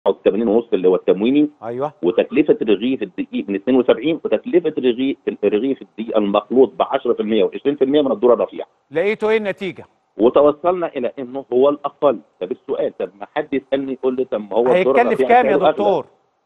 89 ونص اللي هو التمويني ايوه وتكلفه رغيف الدقيق من 72 وتكلفه رغيف رغيف الدقيق المخلوط ب 10% و20% من الذره الرفيعه لقيته ايه النتيجه وتوصلنا الى انه هو الاقل طب السؤال طب ما حد يسالني يقول لي طب ما هو الذرة هيتكلف الرفيعة كام يا سعره أغلى. دكتور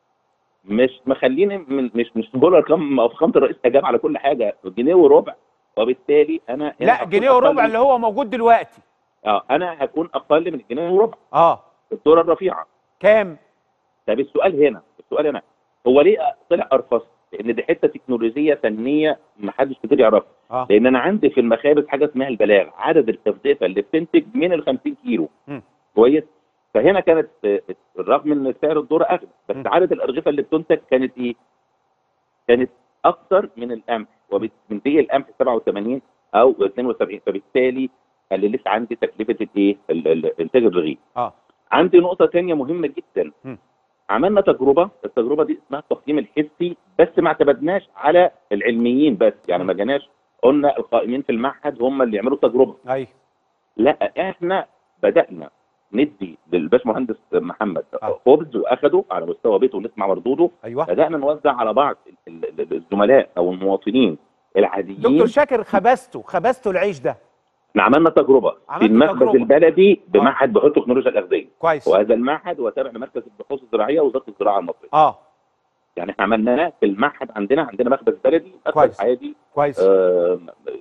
مش مخليني من- مش مش بقول ارقام فخامه الرئيس اجاب على كل حاجه جنيه وربع وبالتالي انا هنا لا هكون جنيه أقل وربع من- اللي هو موجود دلوقتي اه انا هكون اقل من الجنيه وربع اه الذره الرفيعه كام طب السؤال هنا السؤال هنا هو ليه طلع ارخص؟ لان دي حته تكنولوجيه فنيه ما حدش كتير يعرفها اه لان انا عندي في المخابز حاجه اسمها البلاغ عدد الارغفه اللي بتنتج من ال 50 كيلو مم. كويس فهنا كانت آه، رغم ان سعر الذره اغلى بس مم. عدد الارغفه اللي بتنتج كانت ايه؟ كانت اكتر من القمح وبتنتهي القمح 87 او 72 فبالتالي قللت عندي تكلفه الايه؟ ال- ال- انتاج الرغيف اه عندي نقطة تانية مهمة جدا مم. عملنا تجربة التجربة دي اسمها التقييم الحسي بس ما اعتمدناش على العلميين بس يعني ما جيناش قلنا القائمين في المعهد هم اللي يعملوا التجربة ايوه لا احنا بدأنا ندي للباشمهندس محمد آه. خبز واخده على مستوى بيته ونسمع مردوده ايوه بدأنا نوزع على بعض ال- ال- الزملاء او المواطنين العاديين دكتور شاكر خبزته خبزته العيش ده احنا عملنا تجربة في عملتوا المخبز تجربة. البلدي بمعهد بحوث تكنولوجيا الأغذية كويس وهذا المعهد هو تابع لمركز البحوث الزراعيه ووزاره الزراعه المصريه اه يعني احنا عملناه في المعهد عندنا عندنا مخبز بلدي كويس. مخبز عادي كويس آه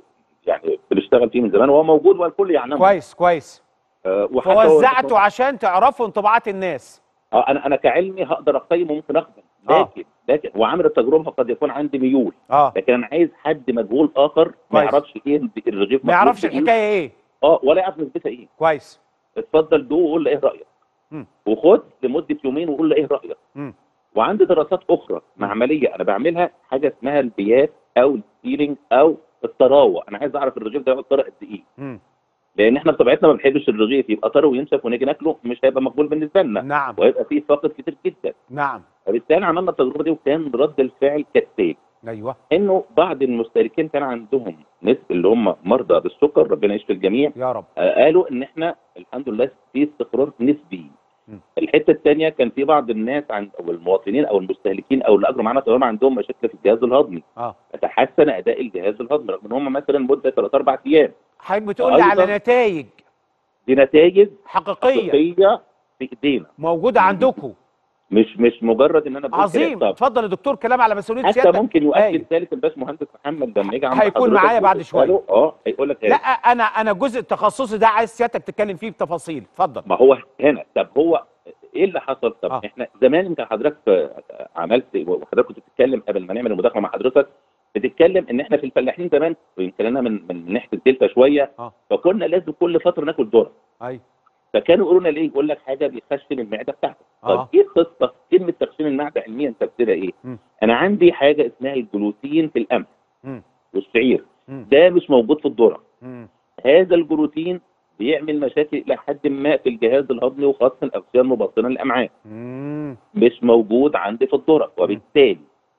يعني بنشتغل فيه من زمان وهو موجود والكل يعلمه كويس كويس آه وحتى هو- فوزعته عشان تعرفوا انطباعات الناس آه انا انا كعلمي هقدر اقيم وممكن اخدم آه. لكن لكن وعامل التجربه قد يكون عندي ميول اه لكن انا عايز حد مجهول اخر ما كويس. يعرفش ايه الرغيف ما مخلوط يعرفش بإيه. الحكايه ايه اه ولا يعرف نسبتها ايه كويس اتفضل دوق وقول لي ايه رايك مم. وخد لمده يومين وقول لي ايه رايك مم. وعندي دراسات اخرى معمليه انا بعملها حاجه اسمها البيات او السيلينج او الطراوه انا عايز اعرف الرغيف ده يقعد طرى قد ايه مم. لان احنا بطبيعتنا ما بنحبش الرغيف يبقى طري وينشف ونيجي ناكله مش هيبقى مقبول بالنسبه لنا نعم وهيبقى فيه فاقد كتير جدا نعم فبالتالي عملنا التجربه دي وكان رد الفعل كالتالي ايوه انه بعض المستهلكين كان عندهم نسبه اللي هم مرضى بالسكر ربنا يشفي الجميع يا رب آه، قالوا ان احنا الحمد لله في استقرار نسبي م. الحته الثانيه كان في بعض الناس عند او المواطنين او المستهلكين او اللي اجروا معانا تمام عندهم مشاكل في الجهاز الهضمي اه فتحسن اداء الجهاز الهضمي رغم ان هم مثلا مده ثلاث اربع ايام حضرتك بتقول لي أيضاً. على نتائج دي نتائج حقيقيه حقيقيه في ايدينا موجوده عندكم مش مش مجرد ان انا بقول عظيم كلام. طب اتفضل يا دكتور كلام على مسؤوليه حتى سيادتك ممكن يؤكد أيوة. ذلك الباشمهندس محمد لما يجي عند هيكون حضرتك معايا بعد وتسأله، شوية. اه هيقول لك لا انا انا الجزء التخصصي ده عايز سيادتك تتكلم فيه بتفاصيل اتفضل ما هو هنا طب هو ايه اللي حصل طب آه. احنا زمان انت حضرتك آه، عملت وحضرتك كنت بتتكلم قبل ما نعمل المداخله مع حضرتك بتتكلم ان احنا في الفلاحين زمان ويمكن انا من من ناحيه الدلتا شويه آه. فكنا لازم كل فتره ناكل ذره ايوه فكانوا يقولوا لنا ليه يقول لك حاجه بيخشن المعده بتاعتك آه. طب ايه القصه كلمه تخشين المعده علميا تفسيرها ايه مم. انا عندي حاجه اسمها الجلوتين في القمح مم. والشعير مم. ده مش موجود في الذره مم. هذا الجلوتين بيعمل مشاكل الى حد ما في الجهاز الهضمي وخاصه الاغشيه المبطنه للامعاء مم. مش موجود عندي في الذره وبالتالي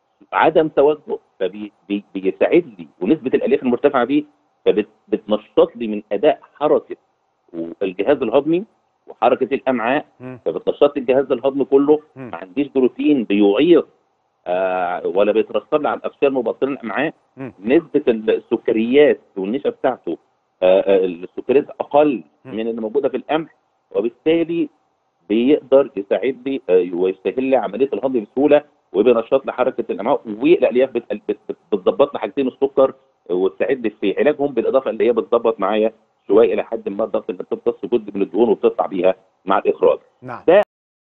عدم تواجده فبيساعد لي ونسبه الالياف المرتفعه دي فبتنشط لي من اداء حركه الجهاز الهضمي وحركه الامعاء مم. فبتنشط لي الجهاز الهضمي كله مم. ما عنديش بروتين بيعيق آه ولا بيترسب لي على الاغشيه المبطنه للامعاء مم. نسبه السكريات والنشا بتاعته آه آه، السكريات اقل مم. من اللي موجوده في القمح وبالتالي بيقدر يساعد لي آه، ويسهل لي عمليه الهضم بسهوله وبينشط لي حركه الامعاء والالياف بت- بت- بت- بتظبط لي حاجتين السكر وتساعد لي في علاجهم بالاضافه اللي هي بتظبط معايا شويه الى حد ما الضغط اللي بتمتص جزء من الدهون وبتطلع بيها مع الاخراج نعم ده